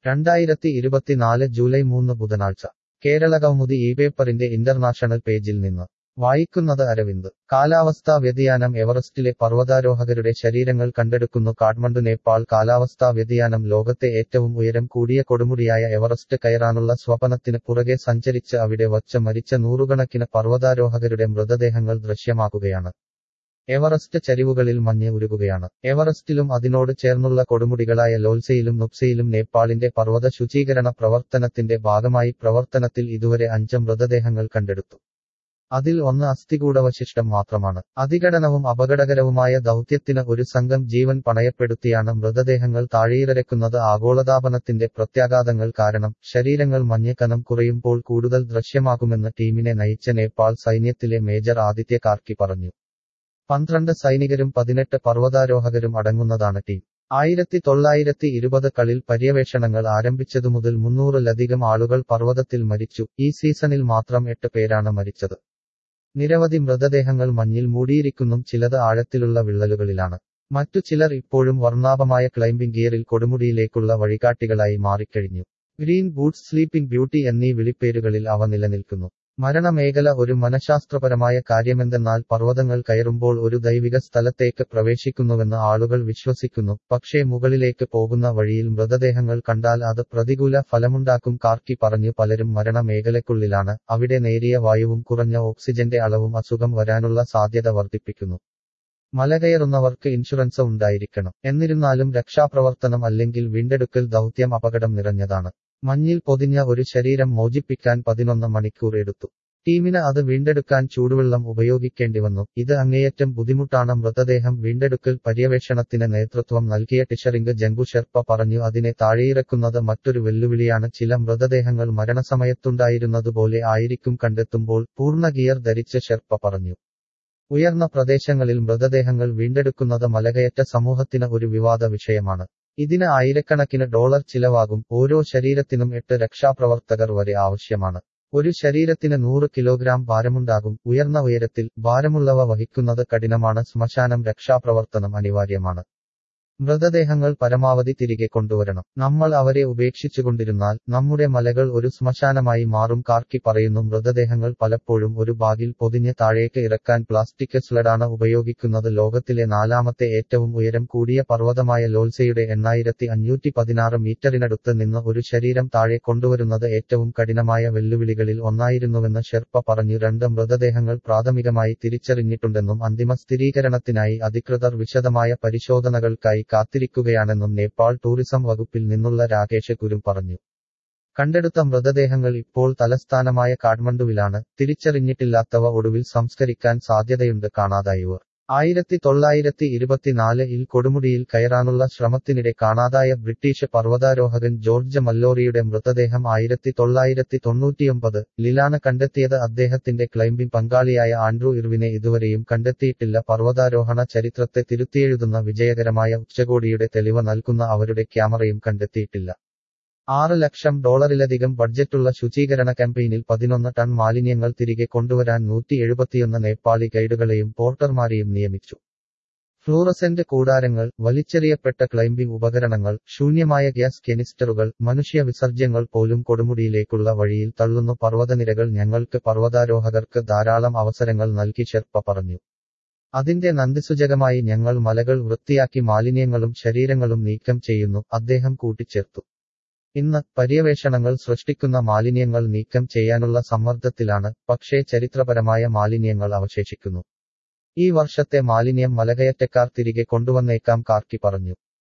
രണ്ടായിരത്തി ഇരുപത്തിനാല് ജൂലൈ മൂന്ന് ബുധനാഴ്ച കേരളകൗമുദി ഈ പേപ്പറിന്റെ ഇന്റർനാഷണൽ പേജിൽ നിന്ന് വായിക്കുന്നത് അരവിന്ദ് കാലാവസ്ഥാ വ്യതിയാനം എവറസ്റ്റിലെ പർവ്വതാരോഹകരുടെ ശരീരങ്ങൾ കണ്ടെടുക്കുന്നു കാഠ്മണ്ഡു നേപ്പാൾ കാലാവസ്ഥാ വ്യതിയാനം ലോകത്തെ ഏറ്റവും ഉയരം കൂടിയ കൊടുമുടിയായ എവറസ്റ്റ് കയറാനുള്ള സ്വപനത്തിന് പുറകെ സഞ്ചരിച്ച് അവിടെ വച്ച് മരിച്ച നൂറുകണക്കിന് പർവ്വതാരോഹകരുടെ മൃതദേഹങ്ങൾ ദൃശ്യമാകുകയാണ് എവറസ്റ്റ് ചരിവുകളിൽ മഞ്ഞ് ഉരുകുകയാണ് എവറസ്റ്റിലും അതിനോട് ചേർന്നുള്ള കൊടുമുടികളായ ലോൽസയിലും നുപ്സയിലും നേപ്പാളിന്റെ പർവ്വത ശുചീകരണ പ്രവർത്തനത്തിന്റെ ഭാഗമായി പ്രവർത്തനത്തിൽ ഇതുവരെ അഞ്ച് മൃതദേഹങ്ങൾ കണ്ടെടുത്തു അതിൽ ഒന്ന് അസ്ഥികൂടവശിഷ്ടം മാത്രമാണ് അതികടനവും അപകടകരവുമായ ദൗത്യത്തിന് ഒരു സംഘം ജീവൻ പണയപ്പെടുത്തിയാണ് മൃതദേഹങ്ങൾ താഴെയിറക്കുന്നത് ആഗോളതാപനത്തിന്റെ പ്രത്യാഘാതങ്ങൾ കാരണം ശരീരങ്ങൾ മഞ്ഞ് കനം കുറയുമ്പോൾ കൂടുതൽ ദൃശ്യമാകുമെന്ന് ടീമിനെ നയിച്ച നേപ്പാൾ സൈന്യത്തിലെ മേജർ ആദിത്യ കാർക്കി പറഞ്ഞു പന്ത്രണ്ട് സൈനികരും പതിനെട്ട് പർവ്വതാരോഹകരും അടങ്ങുന്നതാണ് ടീം ആയിരത്തി തൊള്ളായിരത്തി ഇരുപത് കളിൽ പര്യവേഷണങ്ങൾ ആരംഭിച്ചതു മുതൽ മുന്നൂറിലധികം ആളുകൾ പർവ്വതത്തിൽ മരിച്ചു ഈ സീസണിൽ മാത്രം എട്ട് പേരാണ് മരിച്ചത് നിരവധി മൃതദേഹങ്ങൾ മഞ്ഞിൽ മൂടിയിരിക്കുന്നും ചിലത് ആഴത്തിലുള്ള വിള്ളലുകളിലാണ് മറ്റു ചിലർ ഇപ്പോഴും വർണ്ണാഭമായ ക്ലൈംബിംഗ് ഗിയറിൽ കൊടുമുടിയിലേക്കുള്ള വഴികാട്ടികളായി മാറിക്കഴിഞ്ഞു ഗ്രീൻ ബൂട്ട്സ് സ്ലീപ്പിംഗ് ബ്യൂട്ടി എന്നീ വിളിപ്പേരുകളിൽ അവ നിലനിൽക്കുന്നു മരണമേഖല ഒരു മനഃശാസ്ത്രപരമായ കാര്യമെന്തെന്നാൽ പർവ്വതങ്ങൾ കയറുമ്പോൾ ഒരു ദൈവിക സ്ഥലത്തേക്ക് പ്രവേശിക്കുന്നുവെന്ന് ആളുകൾ വിശ്വസിക്കുന്നു പക്ഷേ മുകളിലേക്ക് പോകുന്ന വഴിയിൽ മൃതദേഹങ്ങൾ കണ്ടാൽ അത് പ്രതികൂല ഫലമുണ്ടാക്കും കാർക്കി പറഞ്ഞു പലരും മരണമേഖലയ്ക്കുള്ളിലാണ് അവിടെ നേരിയ വായുവും കുറഞ്ഞ ഓക്സിജന്റെ അളവും അസുഖം വരാനുള്ള സാധ്യത വർദ്ധിപ്പിക്കുന്നു മലകയറുന്നവർക്ക് ഇൻഷുറൻസ് ഉണ്ടായിരിക്കണം എന്നിരുന്നാലും രക്ഷാപ്രവർത്തനം അല്ലെങ്കിൽ വീണ്ടെടുക്കൽ ദൗത്യം അപകടം നിറഞ്ഞതാണ് മഞ്ഞിൽ പൊതിഞ്ഞ ഒരു ശരീരം മോചിപ്പിക്കാൻ പതിനൊന്ന് മണിക്കൂർ എടുത്തു ടീമിന് അത് വീണ്ടെടുക്കാൻ ചൂടുവെള്ളം ഉപയോഗിക്കേണ്ടി വന്നു ഇത് അങ്ങേയറ്റം ബുദ്ധിമുട്ടാണ് മൃതദേഹം വീണ്ടെടുക്കൽ പര്യവേഷണത്തിന് നേതൃത്വം നൽകിയ ടിഷറിംഗ് ജംഗു ഷെർപ്പ പറഞ്ഞു അതിനെ താഴെയിറക്കുന്നത് മറ്റൊരു വെല്ലുവിളിയാണ് ചില മൃതദേഹങ്ങൾ മരണസമയത്തുണ്ടായിരുന്നതുപോലെ ആയിരിക്കും കണ്ടെത്തുമ്പോൾ പൂർണ്ണ ഗിയർ ധരിച്ച ഷെർപ്പ പറഞ്ഞു ഉയർന്ന പ്രദേശങ്ങളിൽ മൃതദേഹങ്ങൾ വീണ്ടെടുക്കുന്നത് മലകയറ്റ സമൂഹത്തിന് ഒരു വിവാദ വിഷയമാണ് ഇതിന് ആയിരക്കണക്കിന് ഡോളർ ചിലവാകും ഓരോ ശരീരത്തിനും എട്ട് രക്ഷാപ്രവർത്തകർ വരെ ആവശ്യമാണ് ഒരു ശരീരത്തിന് നൂറ് കിലോഗ്രാം ഭാരമുണ്ടാകും ഉയർന്ന ഉയരത്തിൽ ഭാരമുള്ളവ വഹിക്കുന്നത് കഠിനമാണ് ശ്മശാനം രക്ഷാപ്രവർത്തനം അനിവാര്യമാണ് മൃതദേഹങ്ങൾ പരമാവധി തിരികെ കൊണ്ടുവരണം നമ്മൾ അവരെ ഉപേക്ഷിച്ചുകൊണ്ടിരുന്നാൽ നമ്മുടെ മലകൾ ഒരു ശ്മശാനമായി മാറും കാർക്കി പറയുന്നു മൃതദേഹങ്ങൾ പലപ്പോഴും ഒരു ബാഗിൽ പൊതിഞ്ഞ് താഴേക്ക് ഇറക്കാൻ പ്ലാസ്റ്റിക് സ്ലഡാണ് ഉപയോഗിക്കുന്നത് ലോകത്തിലെ നാലാമത്തെ ഏറ്റവും ഉയരം കൂടിയ പർവ്വതമായ ലോൽസയുടെ എണ്ണായിരത്തി അഞ്ഞൂറ്റി പതിനാറ് മീറ്ററിനടുത്ത് നിന്ന് ഒരു ശരീരം താഴെ കൊണ്ടുവരുന്നത് ഏറ്റവും കഠിനമായ വെല്ലുവിളികളിൽ ഒന്നായിരുന്നുവെന്ന് ഷെർപ്പ പറഞ്ഞു രണ്ട് മൃതദേഹങ്ങൾ പ്രാഥമികമായി തിരിച്ചറിഞ്ഞിട്ടുണ്ടെന്നും അന്തിമ സ്ഥിരീകരണത്തിനായി അധികൃതർ വിശദമായ പരിശോധനകൾക്കായി കാത്തിരിക്കുകയാണെന്നും നേപ്പാൾ ടൂറിസം വകുപ്പിൽ നിന്നുള്ള രാകേഷ് കുരും പറഞ്ഞു കണ്ടെടുത്ത മൃതദേഹങ്ങൾ ഇപ്പോൾ തലസ്ഥാനമായ കാഠ്മണ്ഡുവിലാണ് തിരിച്ചറിഞ്ഞിട്ടില്ലാത്തവ ഒടുവിൽ സംസ്കരിക്കാൻ സാധ്യതയുണ്ട് കാണാതായവർ ആയിരത്തി തൊള്ളായിരത്തി ഇരുപത്തിനാലിൽ കൊടുമുടിയിൽ കയറാനുള്ള ശ്രമത്തിനിടെ കാണാതായ ബ്രിട്ടീഷ് പർവ്വതാരോഹകൻ ജോർജ് മല്ലോറിയുടെ മൃതദേഹം ആയിരത്തി തൊള്ളായിരത്തി തൊണ്ണൂറ്റിയൊമ്പത് ലിലാണ് കണ്ടെത്തിയത് അദ്ദേഹത്തിന്റെ ക്ലൈംബിംഗ് പങ്കാളിയായ ആൻഡ്രൂ ഇർവിനെ ഇതുവരെയും കണ്ടെത്തിയിട്ടില്ല പർവ്വതാരോഹണ ചരിത്രത്തെ തിരുത്തിയെഴുതുന്ന വിജയകരമായ ഉച്ചകോടിയുടെ തെളിവ് നൽകുന്ന അവരുടെ ക്യാമറയും കണ്ടെത്തിയിട്ടില്ല ആറ് ലക്ഷം ഡോളറിലധികം ബഡ്ജറ്റുള്ള ശുചീകരണ ക്യാമ്പയിനിൽ പതിനൊന്ന് ടൺ മാലിന്യങ്ങൾ തിരികെ കൊണ്ടുവരാൻ നൂറ്റി എഴുപത്തിയൊന്ന് നേപ്പാളി ഗൈഡുകളെയും പോർട്ടർമാരെയും നിയമിച്ചു ഫ്ലൂറസെന്റ് കൂടാരങ്ങൾ വലിച്ചെറിയപ്പെട്ട ക്ലൈംബിംഗ് ഉപകരണങ്ങൾ ശൂന്യമായ ഗ്യാസ് കെനിസ്റ്ററുകൾ മനുഷ്യ വിസർജ്യങ്ങൾ പോലും കൊടുമുടിയിലേക്കുള്ള വഴിയിൽ തള്ളുന്നു പർവ്വതനിരകൾ ഞങ്ങൾക്ക് പർവ്വതാരോഹകർക്ക് ധാരാളം അവസരങ്ങൾ നൽകി ഷെർപ്പ പറഞ്ഞു അതിന്റെ നന്ദിസുചകമായി ഞങ്ങൾ മലകൾ വൃത്തിയാക്കി മാലിന്യങ്ങളും ശരീരങ്ങളും നീക്കം ചെയ്യുന്നു അദ്ദേഹം കൂട്ടിച്ചേർത്തു ഇന്ന് പര്യവേഷണങ്ങൾ സൃഷ്ടിക്കുന്ന മാലിന്യങ്ങൾ നീക്കം ചെയ്യാനുള്ള സമ്മർദ്ദത്തിലാണ് പക്ഷേ ചരിത്രപരമായ മാലിന്യങ്ങൾ അവശേഷിക്കുന്നു ഈ വർഷത്തെ മാലിന്യം മലകയറ്റക്കാർ തിരികെ കൊണ്ടുവന്നേക്കാം കാർക്കി പറഞ്ഞു